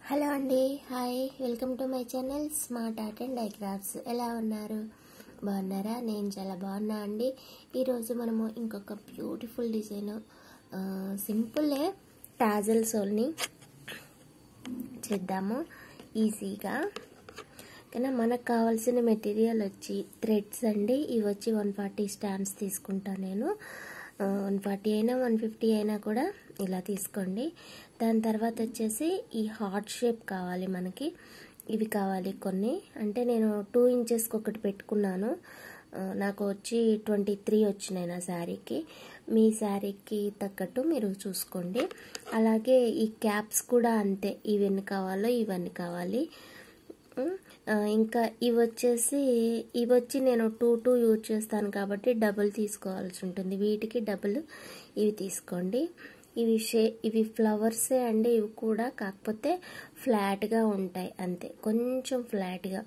hello అండి hi welcome to my channel smart art and DIY crafts ఎలా ఉన్నారు బాగున్నారా నేను చాలా బాగున్నా అండి ఈరోజు మనము ఇంకొక బ్యూటిఫుల్ డిజైన్ సింపుల్లే టాజల్ సోల్ని చేద్దాము ఈజీగా కానీ మనకు కావాల్సిన మెటీరియల్ వచ్చి థ్రెడ్స్ అండి ఇవి వచ్చి వన్ ఫార్టీ స్టాండ్స్ తీసుకుంటాను నేను వన్ ఫార్టీ అయినా వన్ ఫిఫ్టీ అయినా కూడా ఇలా తీసుకోండి దాని తర్వాత వచ్చేసి ఈ హార్ట్ షేప్ కావాలి మనకి ఇవి కావాలి కొన్ని అంటే నేను టూ ఇంచెస్కి ఒకటి పెట్టుకున్నాను నాకు వచ్చి ట్వంటీ త్రీ వచ్చినాయి నా శారీకి మీ శారీకి తగ్గట్టు మీరు చూసుకోండి అలాగే ఈ క్యాప్స్ కూడా అంతే ఇవన్నీ కావాలో ఇవన్నీ కావాలి ఇంకా ఇవి వచ్చేసి ఇవి వచ్చి నేను టూ టూ యూజ్ చేస్తాను కాబట్టి డబుల్ తీసుకోవాల్సి ఉంటుంది వీటికి డబుల్ ఇవి తీసుకోండి ఇవి షే ఇవి ఫ్లవర్సే అండి ఇవి కూడా కాకపోతే ఫ్లాట్గా ఉంటాయి అంతే కొంచెం ఫ్లాట్గా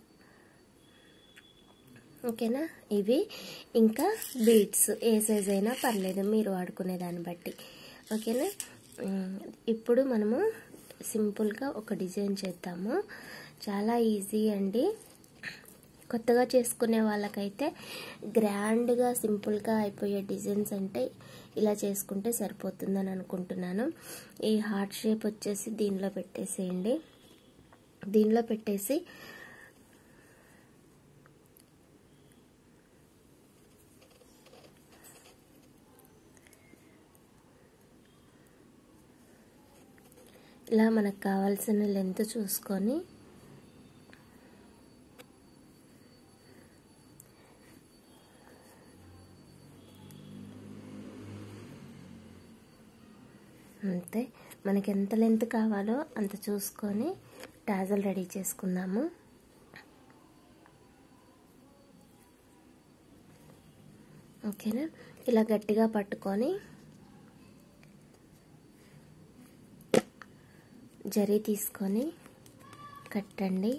ఓకేనా ఇవి ఇంకా బీడ్స్ ఏ సైజ్ అయినా పర్లేదు మీరు వాడుకునే దాన్ని బట్టి ఓకేనా ఇప్పుడు మనము సింపుల్గా ఒక డిజైన్ చేద్దాము చాలా ఈజీ అండి కొత్తగా చేసుకునే వాళ్ళకైతే గ్రాండ్గా సింపుల్గా అయిపోయే డిజైన్స్ అంటే ఇలా చేసుకుంటే సరిపోతుందని అనుకుంటున్నాను ఈ హార్ట్ షేప్ వచ్చేసి దీనిలో పెట్టేసేయండి దీనిలో పెట్టేసి ఇలా మనకు కావాల్సిన లెంత్ చూసుకొని అంతే మనకి ఎంత లెంత్ కావాలో అంత చూసుకొని టాజల్ రెడీ చేసుకుందాము ఓకేనా ఇలా గట్టిగా పట్టుకొని జరీ తీసుకొని కట్టండి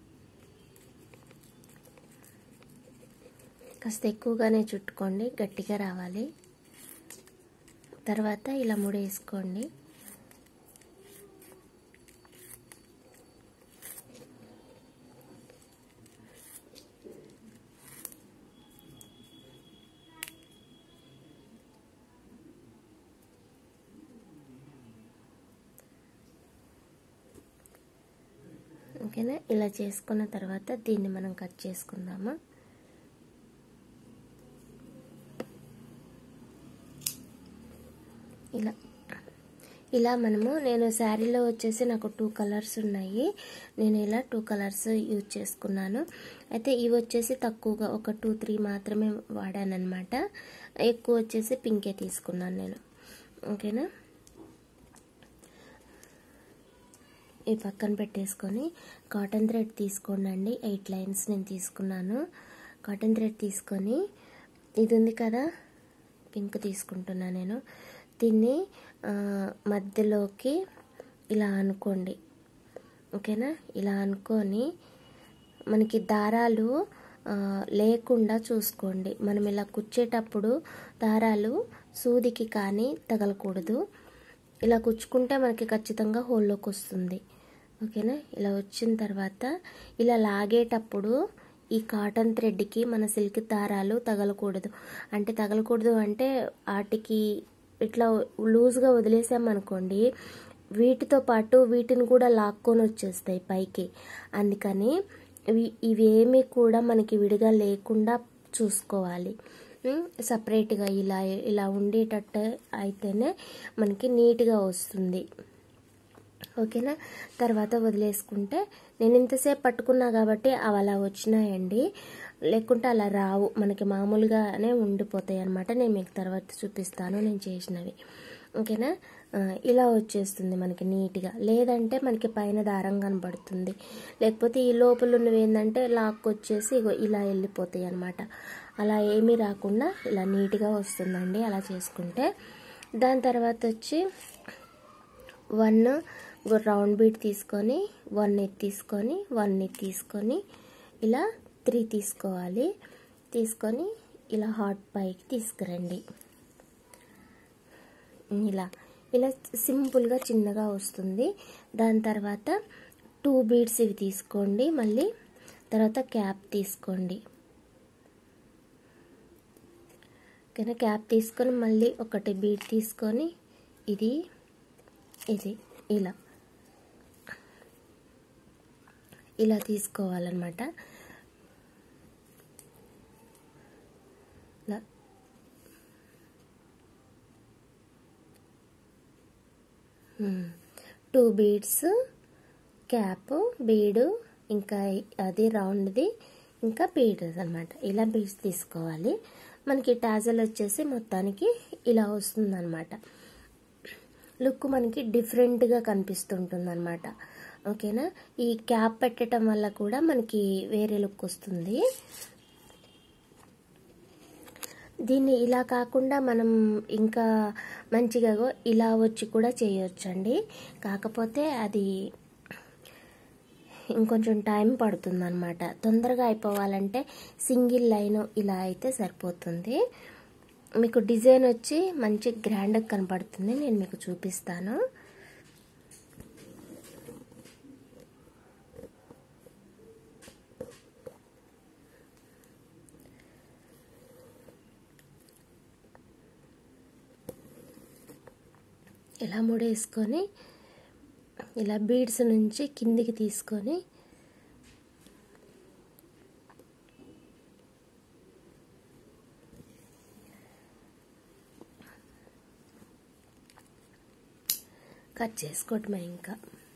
కాస్త ఎక్కువగానే చుట్టుకోండి గట్టిగా రావాలి తర్వాత ఇలా ముడేసుకోండి ఓకేనా ఇలా చేసుకున్న తర్వాత దీన్ని మనం కట్ చేసుకుందాము ఇలా ఇలా మనము నేను శారీలో వచ్చేసి నాకు టూ కలర్స్ ఉన్నాయి నేను ఇలా టూ కలర్స్ యూజ్ చేసుకున్నాను అయితే ఇవి వచ్చేసి తక్కువగా ఒక టూ త్రీ మాత్రమే వాడాను అనమాట ఎక్కువ వచ్చేసి పింకే తీసుకున్నాను నేను ఓకేనా ఈ పక్కన పెట్టేసుకొని కాటన్ థ్రెడ్ తీసుకోండి ఎయిట్ లైన్స్ నేను తీసుకున్నాను కాటన్ థ్రెడ్ తీసుకొని ఇది ఉంది కదా పింక్ తీసుకుంటున్నా నేను దీన్ని మధ్యలోకి ఇలా అనుకోండి ఓకేనా ఇలా అనుకొని మనకి దారాలు లేకుండా చూసుకోండి మనం ఇలా కుచ్చేటప్పుడు దారాలు సూదికి కానీ తగలకూడదు ఇలా కుచ్చుకుంటే మనకి ఖచ్చితంగా హోల్లోకి వస్తుంది ఓకేనా ఇలా వచ్చిన తర్వాత ఇలా లాగేటప్పుడు ఈ కాటన్ థ్రెడ్కి మన సిల్క్ దారాలు తగలకూడదు అంటే తగలకూడదు అంటే వాటికి ఇట్లా లూజ్గా వదిలేసామనుకోండి వీటితో పాటు వీటిని కూడా లాక్కొని వచ్చేస్తాయి పైకి అందుకని ఇవి ఇవేమీ కూడా మనకి విడిగా లేకుండా చూసుకోవాలి సపరేట్గా ఇలా ఇలా ఉండేటట్టు అయితేనే మనకి నీట్గా వస్తుంది ఓకేనా తర్వాత వదిలేసుకుంటే నేను ఇంతసేపు పట్టుకున్నా కాబట్టి అవి అలా వచ్చినాయండి లేకుంటే అలా రావు మనకి మామూలుగానే ఉండిపోతాయి అనమాట నేను మీకు తర్వాత చూపిస్తాను నేను చేసినవి ఓకేనా ఇలా వచ్చేస్తుంది మనకి నీట్గా లేదంటే మనకి పైన దారం కనబడుతుంది లేకపోతే ఈ లోపల ఉన్నవి ఏంటంటే లాక్ వచ్చేసి ఇలా వెళ్ళిపోతాయి అనమాట అలా ఏమీ రాకుండా ఇలా నీట్గా వస్తుందండి అలా చేసుకుంటే దాని తర్వాత వచ్చి వన్ రౌండ్ బీట్ తీసుకొని వన్ ఎత్ తీసుకొని వన్ ఎత్ తీసుకొని ఇలా త్రీ తీసుకోవాలి తీసుకొని ఇలా హాట్ పైకి తీసుకురండి ఇలా ఇలా సింపుల్గా చిన్నగా వస్తుంది దాని తర్వాత టూ బీడ్స్ ఇవి తీసుకోండి మళ్ళీ తర్వాత క్యాప్ తీసుకోండి ఓకేనా క్యాప్ తీసుకొని మళ్ళీ ఒకటి బీడ్ తీసుకొని ఇది ఇది ఇలా ఇలా తీసుకోవాలన్నమాట ఇలా టూ బీడ్స్ క్యాప్ బీడు ఇంకా అది రౌండ్ది ఇంకా బీడ్స్ అనమాట ఇలా బీడ్స్ తీసుకోవాలి మనకి టాజల్ వచ్చేసి మొత్తానికి ఇలా వస్తుందన్నమాట లుక్ మనకి డిఫరెంట్గా కనిపిస్తుంటుంది అనమాట ఓకేనా ఈ క్యాప్ పెట్టడం వల్ల కూడా మనకి వేరే లుక్ వస్తుంది దీన్ని ఇలా కాకుండా మనం ఇంకా మంచిగా ఇలా వచ్చి కూడా చేయొచ్చండి కాకపోతే అది ఇంకొంచెం టైం పడుతుంది అనమాట తొందరగా అయిపోవాలంటే సింగిల్ లైన్ ఇలా అయితే సరిపోతుంది మీకు డిజైన్ వచ్చి మంచి గ్రాండ్గా కనపడుతుంది నేను మీకు చూపిస్తాను ఇలా ముడేసుకొని ఇలా బీడ్స్ నుంచి కిందికి తీసుకొని కట్ చేసుకోవటమే ఇంకా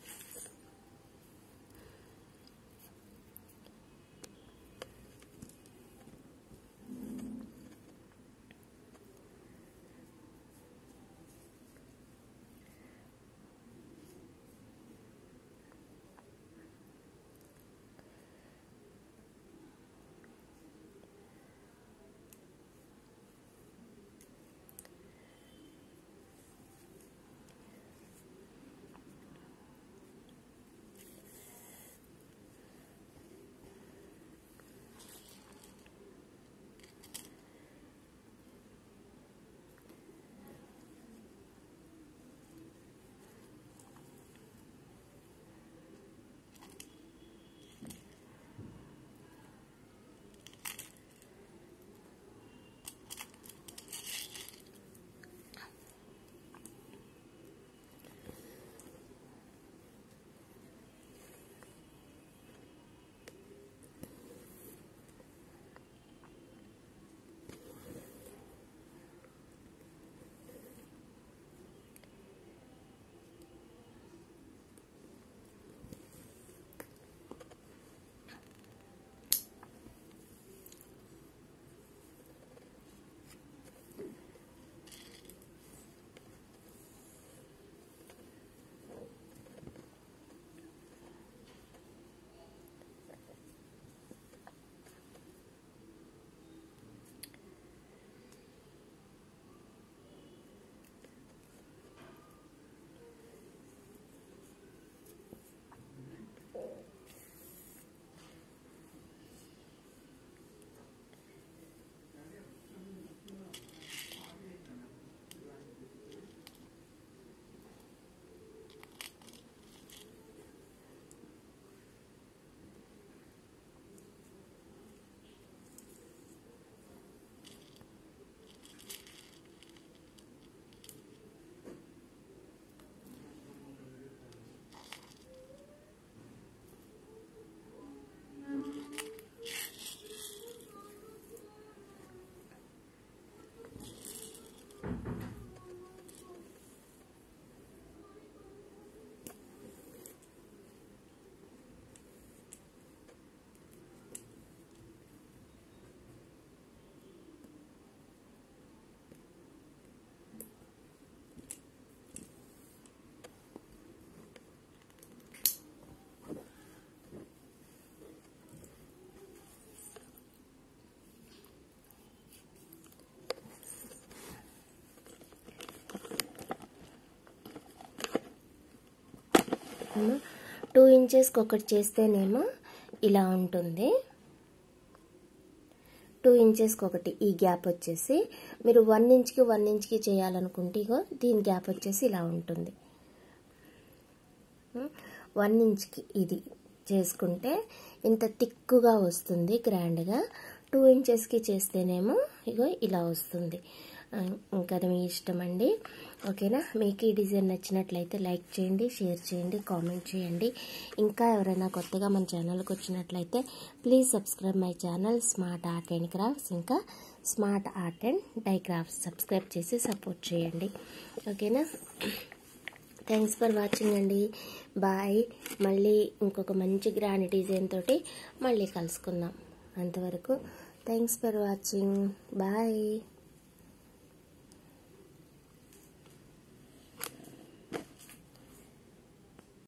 టూ ఇంచెస్కి ఒకటి చేస్తేనేమో ఇలా ఉంటుంది టూ ఇంచెస్కి ఒకటి ఈ గ్యాప్ వచ్చేసి మీరు వన్ ఇంచ్కి వన్ ఇంచ్కి చేయాలనుకుంటే ఇగో దీని గ్యాప్ వచ్చేసి ఇలా ఉంటుంది వన్ ఇంచ్కి ఇది చేసుకుంటే ఇంత తిక్కుగా వస్తుంది గ్రాండ్గా టూ ఇంచెస్కి చేస్తేనేమో ఇగో ఇలా వస్తుంది ఆ, ఇంకా అది మీ ఇష్టం అండి ఓకేనా మీకు ఈ డిజైన్ నచ్చినట్లయితే లైక్ చేయండి షేర్ చేయండి కామెంట్ చేయండి ఇంకా ఎవరైనా కొత్తగా మన ఛానల్కి వచ్చినట్లయితే please subscribe my channel smart art and crafts ఇంకా smart art and DIY crafts subscribe చేసి సపోర్ట్ చేయండి ఓకేనా థ్యాంక్స్ ఫర్ వాచింగ్ అండి బాయ్ మళ్ళీ ఇంకొక మంచి గ్రాండ్ డిజైన్ తోటి మళ్ళీ కలుసుకుందాం అంతవరకు థ్యాంక్స్ ఫర్ వాచింగ్ బాయ్